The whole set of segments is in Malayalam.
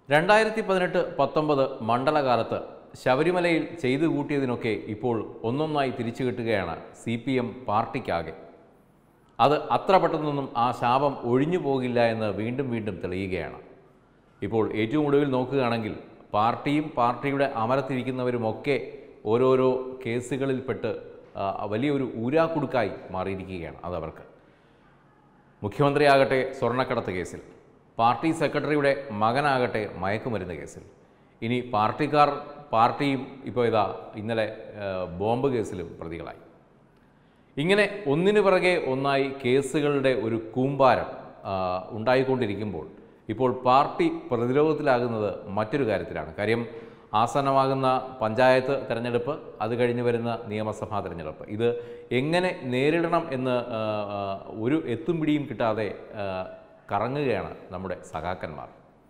രണ്ടായിരത്തി പതിനെട്ട് പത്തൊമ്പത് മണ്ഡലകാലത്ത് ശബരിമലയിൽ ചെയ്തു കൂട്ടിയതിനൊക്കെ ഇപ്പോൾ ഒന്നൊന്നായി തിരിച്ചു കിട്ടുകയാണ് സി പി എം പാർട്ടിക്കാകെ അത് അത്ര പെട്ടെന്നൊന്നും ആ ശാപം ഒഴിഞ്ഞു പോകില്ല എന്ന് വീണ്ടും വീണ്ടും തെളിയുകയാണ് ഇപ്പോൾ ഏറ്റവും ഒടുവിൽ നോക്കുകയാണെങ്കിൽ പാർട്ടിയും പാർട്ടിയുടെ അമരത്തിരിക്കുന്നവരുമൊക്കെ ഓരോരോ കേസുകളിൽപ്പെട്ട് ആ, വലിയൊരു ഊരാക്കുടുക്കായി മാറിയിരിക്കുകയാണ് അതവർക്ക് മുഖ്യമന്ത്രിയാകട്ടെ സ്വർണ്ണക്കടത്ത് കേസിൽ പാർട്ടി സെക്രട്ടറിയുടെ മകനാകട്ടെ മയക്കുമരുന്ന് കേസിൽ ഇനി പാർട്ടിക്കാർ പാർട്ടിയും ഇപ്പോൾ ഇതാ ഇന്നലെ ആ, ബോംബ് കേസിലും പ്രതികളായി ഇങ്ങനെ ഒന്നിനു പിറകെ ഒന്നായി കേസുകളുടെ ഒരു കൂമ്പാരം ആ, ഉണ്ടായിക്കൊണ്ടിരിക്കുമ്പോൾ ഇപ്പോൾ പാർട്ടി പ്രതിരോധത്തിലാകുന്നത് മറ്റൊരു കാര്യത്തിലാണ് കാര്യം ആസന്നമാകുന്ന പഞ്ചായത്ത് തെരഞ്ഞെടുപ്പ് അത് കഴിഞ്ഞ് വരുന്ന നിയമസഭാ തെരഞ്ഞെടുപ്പ് ഇത് എങ്ങനെ നേരിടണം എന്ന് ആ, ആ, ഒരു എത്തും പിടിയും കിട്ടാതെ ആ, കറങ്ങുകയാണ് നമ്മുടെ സഖാക്കന്മാർ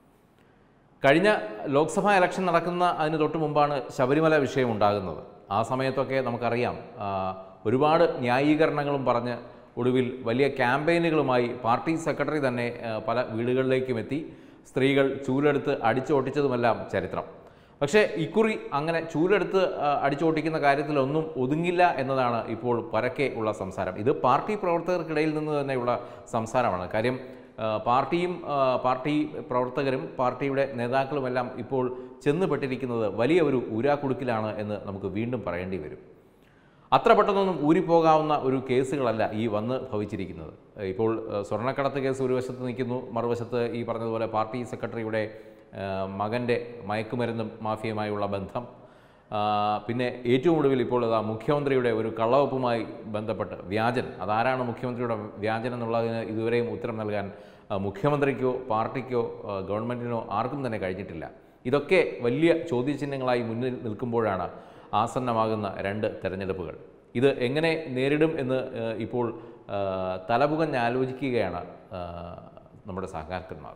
കഴിഞ്ഞ ലോക്സഭാ ഇലക്ഷൻ നടക്കുന്ന അതിന് തൊട്ട് മുമ്പാണ് ശബരിമല വിഷയം ഉണ്ടാകുന്നത് ആ സമയത്തൊക്കെ നമുക്കറിയാം ആ, ഒരുപാട് ന്യായീകരണങ്ങളും പറഞ്ഞ് ഒടുവിൽ വലിയ ക്യാമ്പയിനുകളുമായി പാർട്ടി സെക്രട്ടറി തന്നെ ആ, പല വീടുകളിലേക്കും എത്തി സ്ത്രീകൾ ചൂലെടുത്ത് അടിച്ചോട്ടിച്ചതുമെല്ലാം ചരിത്രം പക്ഷേ ഇക്കുറി അങ്ങനെ ചൂലെടുത്ത് ആ, അടിച്ചോട്ടിക്കുന്ന കാര്യത്തിലൊന്നും ഒതുങ്ങില്ല എന്നതാണ് ഇപ്പോൾ പരക്കെ ഉള്ള സംസാരം ഇത് പാർട്ടി പ്രവർത്തകർക്കിടയിൽ നിന്ന് തന്നെയുള്ള സംസാരമാണ് കാര്യം ആ, പാർട്ടിയും ആ, പാർട്ടി പ്രവർത്തകരും പാർട്ടിയുടെ നേതാക്കളുമെല്ലാം ഇപ്പോൾ ചെന്നുപെട്ടിരിക്കുന്നത് വലിയ ഒരു ഊരാക്കുടുക്കിലാണ് എന്ന് നമുക്ക് വീണ്ടും പറയേണ്ടി വരും അത്ര പെട്ടെന്നൊന്നും ഊരിപ്പോകാവുന്ന ഒരു കേസുകളല്ല ഈ വന്ന് ഭവിച്ചിരിക്കുന്നത് ഇപ്പോൾ ഏഹ്, സ്വർണ്ണക്കടത്ത് കേസ് ഒരു വശത്ത് നിൽക്കുന്നു മറുവശത്ത് ഈ പറഞ്ഞതുപോലെ പാർട്ടി സെക്രട്ടറിയുടെ ഏഹ്, മകൻ്റെ മയക്കുമരുന്ന് മാഫിയയുമായുള്ള ബന്ധം ആ, പിന്നെ ഏറ്റവും ഒടുവിൽ ഇപ്പോൾ ഇതാ മുഖ്യമന്ത്രിയുടെ ഒരു കള്ളവപ്പുമായി ബന്ധപ്പെട്ട് വ്യാജൻ അതാരാണ് മുഖ്യമന്ത്രിയുടെ വ്യാജൻ എന്നുള്ളതിന് ഇതുവരെയും ഉത്തരം നൽകാൻ ആ, മുഖ്യമന്ത്രിക്കോ പാർട്ടിക്കോ ആ, ഗവൺമെൻറ്റിനോ ആർക്കും തന്നെ കഴിഞ്ഞിട്ടില്ല ഇതൊക്കെ വലിയ ചോദ്യചിഹ്നങ്ങളായി മുന്നിൽ നിൽക്കുമ്പോഴാണ് ആസന്നമാകുന്ന രണ്ട് തെരഞ്ഞെടുപ്പുകൾ ഇത് എങ്ങനെ നേരിടും എന്ന് ആ, ഇപ്പോൾ ആ, തലപുകഞ്ഞ് ആലോചിക്കുകയാണ് ആ, നമ്മുടെ സഹകാരന്മാർ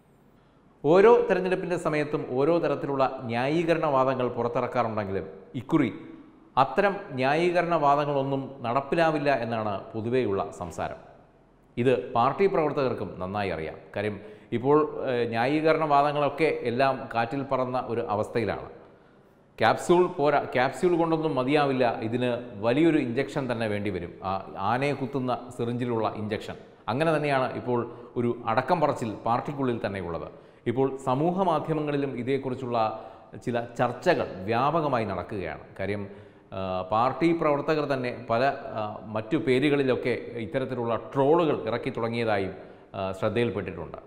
ഓരോ തെരഞ്ഞെടുപ്പിൻ്റെ സമയത്തും ഓരോ തരത്തിലുള്ള ന്യായീകരണവാദങ്ങൾ പുറത്തിറക്കാറുണ്ടെങ്കിലും ഇക്കുറി അത്തരം ന്യായീകരണവാദങ്ങളൊന്നും നടപ്പിലാവില്ല എന്നാണ് പൊതുവെയുള്ള സംസാരം ഇത് പാർട്ടി പ്രവർത്തകർക്കും നന്നായി അറിയാം കാര്യം ഇപ്പോൾ ഏഹ്, ന്യായീകരണവാദങ്ങളൊക്കെ എല്ലാം കാറ്റിൽ പറന്ന ഒരു അവസ്ഥയിലാണ് ക്യാപ്സ്യൂൾ പോരാ ക്യാപ്സ്യൂൾ കൊണ്ടൊന്നും മതിയാവില്ല ഇതിന് വലിയൊരു ഇഞ്ചക്ഷൻ തന്നെ വേണ്ടി വരും ആ ആനയെ കുത്തുന്ന സിറിഞ്ചിലുള്ള ഇഞ്ചക്ഷൻ അങ്ങനെ തന്നെയാണ് ഇപ്പോൾ ഒരു അടക്കം പറച്ചിൽ പാർട്ടിക്കുള്ളിൽ തന്നെയുള്ളത് ഇപ്പോൾ സമൂഹ മാധ്യമങ്ങളിലും ഇതേക്കുറിച്ചുള്ള ചില ചർച്ചകൾ വ്യാപകമായി നടക്കുകയാണ് കാര്യം ആ, പാർട്ടി പ്രവർത്തകർ തന്നെ പല ആ, മറ്റു പേരുകളിലൊക്കെ ഇത്തരത്തിലുള്ള ട്രോളുകൾ ഇറക്കി തുടങ്ങിയതായും ആ, ശ്രദ്ധയിൽപ്പെട്ടിട്ടുണ്ട്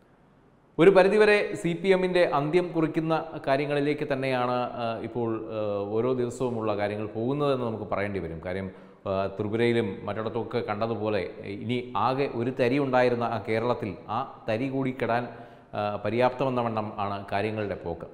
ഒരു പരിധിവരെ സി പി എമ്മിൻ്റെ അന്ത്യം കുറിക്കുന്ന കാര്യങ്ങളിലേക്ക് തന്നെയാണ് ആ, ഇപ്പോൾ ആ, ഓരോ ദിവസവുമുള്ള കാര്യങ്ങൾ പോകുന്നതെന്ന് നമുക്ക് പറയേണ്ടി വരും കാര്യം ആ, ത്രിപുരയിലും മറ്റിടത്തുമൊക്കെ കണ്ടതുപോലെ ഇനി ആകെ ഒരു തരി ഉണ്ടായിരുന്ന ആ കേരളത്തിൽ ആ തരി കൂടി കെടാൻ ആ, പര്യാപ്തമെന്ന വണ്ണം ആണ് കാര്യങ്ങളുടെ പോക്ക്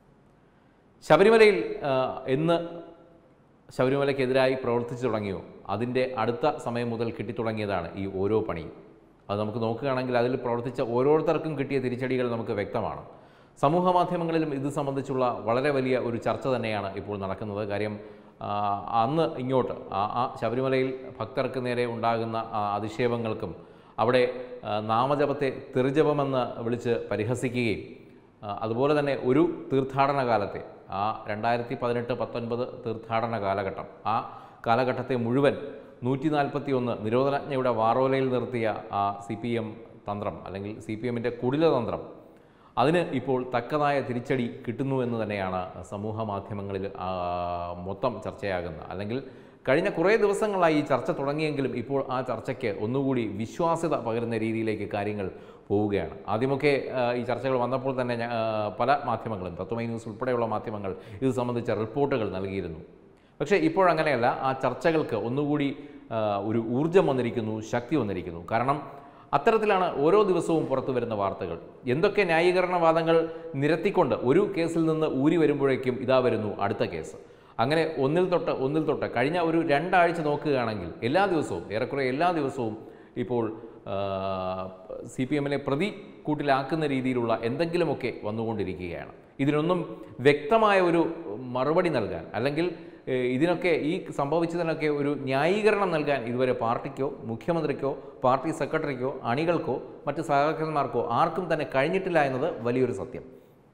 ശബരിമലയിൽ ആ, എന്ന് ശബരിമലയ്ക്കെതിരായി പ്രവർത്തിച്ചു തുടങ്ങിയോ അതിൻ്റെ അടുത്ത സമയം മുതൽ കിട്ടിത്തുടങ്ങിയതാണ് ഈ ഓരോ പണിയും അത് നമുക്ക് നോക്കുകയാണെങ്കിൽ അതിൽ പ്രവർത്തിച്ച ഓരോരുത്തർക്കും കിട്ടിയ തിരിച്ചടികൾ നമുക്ക് വ്യക്തമാണ് സമൂഹ മാധ്യമങ്ങളിലും ഇത് സംബന്ധിച്ചുള്ള വളരെ വലിയ ഒരു ചർച്ച തന്നെയാണ് ഇപ്പോൾ നടക്കുന്നത് കാര്യം ആ, അന്ന് ഇങ്ങോട്ട് ആ ആ ശബരിമലയിൽ ഭക്തർക്ക് നേരെ ഉണ്ടാകുന്ന ആ, അധിക്ഷേപങ്ങൾക്കും അവിടെ ആ, നാമജപത്തെ തെറിജപമെന്ന് വിളിച്ച് പരിഹസിക്കുകയും ആ, അതുപോലെ തന്നെ ഒരു തീർത്ഥാടന കാലത്തെ ആ രണ്ടായിരത്തി പതിനെട്ട് പത്തൊൻപത് തീർത്ഥാടന കാലഘട്ടം ആ കാലഘട്ടത്തെ മുഴുവൻ നൂറ്റി നാൽപ്പത്തി ഒന്ന് നിരോധനാജ്ഞയുടെ വാറോലയിൽ നിർത്തിയ ആ സി പി എം തന്ത്രം അല്ലെങ്കിൽ സി പി എമ്മിൻ്റെ കുടിലതന്ത്രം അതിന് ഇപ്പോൾ തക്കതായ തിരിച്ചടി കിട്ടുന്നു എന്ന് തന്നെയാണ് സമൂഹ മാധ്യമങ്ങളിൽ ആ, മൊത്തം ചർച്ചയാകുന്നത് അല്ലെങ്കിൽ കഴിഞ്ഞ കുറേ ദിവസങ്ങളായി ഈ ചർച്ച തുടങ്ങിയെങ്കിലും ഇപ്പോൾ ആ ചർച്ചയ്ക്ക് ഒന്നുകൂടി വിശ്വാസ്യത പകരുന്ന രീതിയിലേക്ക് കാര്യങ്ങൾ പോവുകയാണ് ആദ്യമൊക്കെ ആ, ഈ ചർച്ചകൾ വന്നപ്പോൾ തന്നെ ഞാ- ആ, പല മാധ്യമങ്ങളും തത്വമൈ ന്യൂസ് ഉൾപ്പെടെയുള്ള മാധ്യമങ്ങൾ ഇത് സംബന്ധിച്ച റിപ്പോർട്ടുകൾ നൽകിയിരുന്നു പക്ഷേ ഇപ്പോഴങ്ങനെയല്ല ആ ചർച്ചകൾക്ക് ഒന്നുകൂടി ആ, ഒരു ഊർജം വന്നിരിക്കുന്നു ശക്തി വന്നിരിക്കുന്നു കാരണം അത്തരത്തിലാണ് ഓരോ ദിവസവും പുറത്തു വരുന്ന വാർത്തകൾ എന്തൊക്കെ ന്യായീകരണവാദങ്ങൾ നിരത്തിക്കൊണ്ട് ഒരു കേസിൽ നിന്ന് ഊരി വരുമ്പോഴേക്കും ഇതാ വരുന്നു അടുത്ത കേസ് അങ്ങനെ ഒന്നിൽ തൊട്ട് ഒന്നിൽ തൊട്ട് കഴിഞ്ഞ ഒരു രണ്ടാഴ്ച നോക്കുകയാണെങ്കിൽ എല്ലാ ദിവസവും ഏറെക്കുറെ എല്ലാ ദിവസവും ഇപ്പോൾ സി പി എമ്മിനെ പ്രതി കൂട്ടിലാക്കുന്ന രീതിയിലുള്ള എന്തെങ്കിലുമൊക്കെ വന്നുകൊണ്ടിരിക്കുകയാണ് ഇതിനൊന്നും വ്യക്തമായ ഒരു മറുപടി നൽകാൻ അല്ലെങ്കിൽ ഏഹ്, ഇതിനൊക്കെ ഈ സംഭവിച്ചതിനൊക്കെ ഒരു ന്യായീകരണം നൽകാൻ ഇതുവരെ പാർട്ടിക്കോ മുഖ്യമന്ത്രിക്കോ പാർട്ടി സെക്രട്ടറിക്കോ അണികൾക്കോ മറ്റ് സഹകരണന്മാർക്കോ ആർക്കും തന്നെ കഴിഞ്ഞിട്ടില്ല എന്നത് വലിയൊരു സത്യം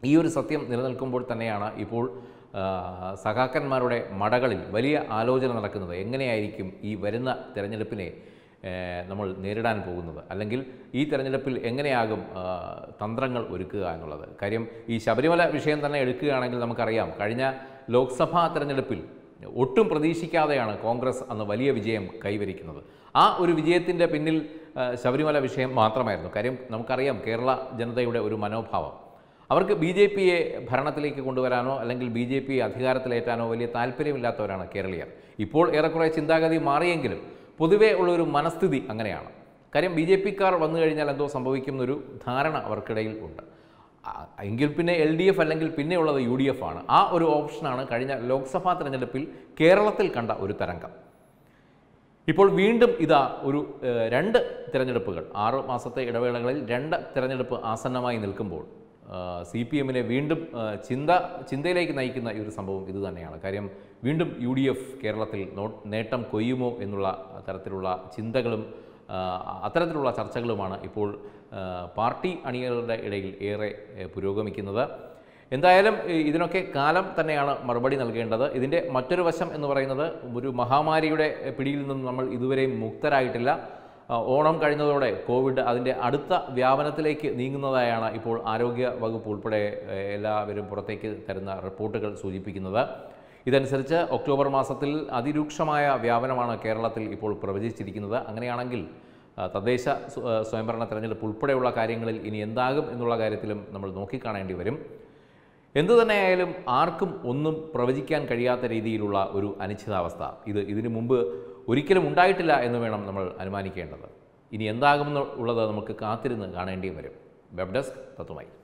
ഈ ഒരു സത്യം നിലനിൽക്കുമ്പോൾ തന്നെയാണ് ഇപ്പോൾ ആ, സഖാക്കന്മാരുടെ മടകളിൽ വലിയ ആലോചന നടക്കുന്നത് എങ്ങനെയായിരിക്കും ഈ വരുന്ന തെരഞ്ഞെടുപ്പിനെ ഏ, നമ്മൾ നേരിടാൻ പോകുന്നത് അല്ലെങ്കിൽ ഈ തെരഞ്ഞെടുപ്പിൽ എങ്ങനെയാകും ആ, തന്ത്രങ്ങൾ ഒരുക്കുക എന്നുള്ളത് കാര്യം ഈ ശബരിമല വിഷയം തന്നെ എടുക്കുകയാണെങ്കിൽ നമുക്കറിയാം കഴിഞ്ഞ ലോക്സഭാ തെരഞ്ഞെടുപ്പിൽ ഒട്ടും പ്രതീക്ഷിക്കാതെയാണ് കോൺഗ്രസ് അന്ന് വലിയ വിജയം കൈവരിക്കുന്നത് ആ ഒരു വിജയത്തിൻ്റെ പിന്നിൽ ആ, ശബരിമല വിഷയം മാത്രമായിരുന്നു കാര്യം നമുക്കറിയാം കേരള ജനതയുടെ ഒരു മനോഭാവം അവർക്ക് ബി ജെ പിയെ ഭരണത്തിലേക്ക് കൊണ്ടുവരാനോ അല്ലെങ്കിൽ ബി ജെ പി അധികാരത്തിലേറ്റാനോ വലിയ താല്പര്യമില്ലാത്തവരാണ് കേരളീയർ ഇപ്പോൾ ഏറെക്കുറെ ചിന്താഗതി മാറിയെങ്കിലും പൊതുവേ ഉള്ളൊരു മനസ്ഥിതി അങ്ങനെയാണ് കാര്യം ബി ജെ പിക്കാർ വന്നു കഴിഞ്ഞാൽ എന്തോ സംഭവിക്കുന്നൊരു ധാരണ അവർക്കിടയിൽ ഉണ്ട് ആ, എങ്കിൽ പിന്നെ എൽ ഡി എഫ് അല്ലെങ്കിൽ പിന്നെയുള്ളത് യു ഡി എഫ് ആണ് ആ ഒരു ഓപ്ഷനാണ് കഴിഞ്ഞ ലോക്സഭാ തെരഞ്ഞെടുപ്പിൽ കേരളത്തിൽ കണ്ട ഒരു തരംഗം ഇപ്പോൾ വീണ്ടും ഇതാ ഒരു ഏഹ്, രണ്ട് തിരഞ്ഞെടുപ്പുകൾ ആറ് മാസത്തെ ഇടവേളകളിൽ രണ്ട് തിരഞ്ഞെടുപ്പ് ആസന്നമായി നിൽക്കുമ്പോൾ സി പി എമ്മിനെ വീണ്ടും ഏഹ്, ചിന്ത ചിന്തയിലേക്ക് നയിക്കുന്ന ഈ ഒരു സംഭവം ഇത് തന്നെയാണ് കാര്യം വീണ്ടും യു ഡി എഫ് കേരളത്തിൽ നോ- നേട്ടം കൊയ്യുമോ എന്നുള്ള തരത്തിലുള്ള ചിന്തകളും ആ, അത്തരത്തിലുള്ള ചർച്ചകളുമാണ് ഇപ്പോൾ ആ, പാർട്ടി അണികളുടെ ഇടയിൽ ഏറെ ഏഹ്, പുരോഗമിക്കുന്നത് എന്തായാലും ഈ ഇതിനൊക്കെ കാലം തന്നെയാണ് മറുപടി നൽകേണ്ടത് ഇതിൻ്റെ മറ്റൊരു വശം എന്ന് പറയുന്നത് ഒരു മഹാമാരിയുടെ പിടിയിൽ നിന്നും നമ്മൾ ഇതുവരെയും മുക്തരായിട്ടില്ല ആ, ഓണം കഴിഞ്ഞതോടെ കോവിഡ് അതിൻ്റെ അടുത്ത വ്യാപനത്തിലേക്ക് നീങ്ങുന്നതായാണ് ഇപ്പോൾ ആരോഗ്യ വകുപ്പ് ഉൾപ്പെടെ ഏഹ്, എല്ലാവരും പുറത്തേക്ക് തരുന്ന റിപ്പോർട്ടുകൾ സൂചിപ്പിക്കുന്നത് ഇതനുസരിച്ച് ഒക്ടോബർ മാസത്തിൽ അതിരൂക്ഷമായ വ്യാപനമാണ് കേരളത്തിൽ ഇപ്പോൾ പ്രവചിച്ചിരിക്കുന്നത് അങ്ങനെയാണെങ്കിൽ ആ, തദ്ദേശ സ്വ- ആ, സ്വയംഭരണ തെരഞ്ഞെടുപ്പ് ഉൾപ്പെടെയുള്ള കാര്യങ്ങളിൽ ഇനി എന്താകും എന്നുള്ള കാര്യത്തിലും നമ്മൾ നോക്കിക്കാണേണ്ടി വരും എന്തു തന്നെയായാലും ആർക്കും ഒന്നും പ്രവചിക്കാൻ കഴിയാത്ത രീതിയിലുള്ള ഒരു അനിശ്ചിതാവസ്ഥ ഇത് ഇതിനു മുമ്പ് ഒരിക്കലും ഉണ്ടായിട്ടില്ല എന്ന് വേണം നമ്മൾ അനുമാനിക്കേണ്ടത് ഇനി എന്താകുമെന്ന് ഉള്ളത് നമുക്ക് കാത്തിരുന്ന് കാണേണ്ടി വരും വെബ് ഡെസ്ക് തത്വമായി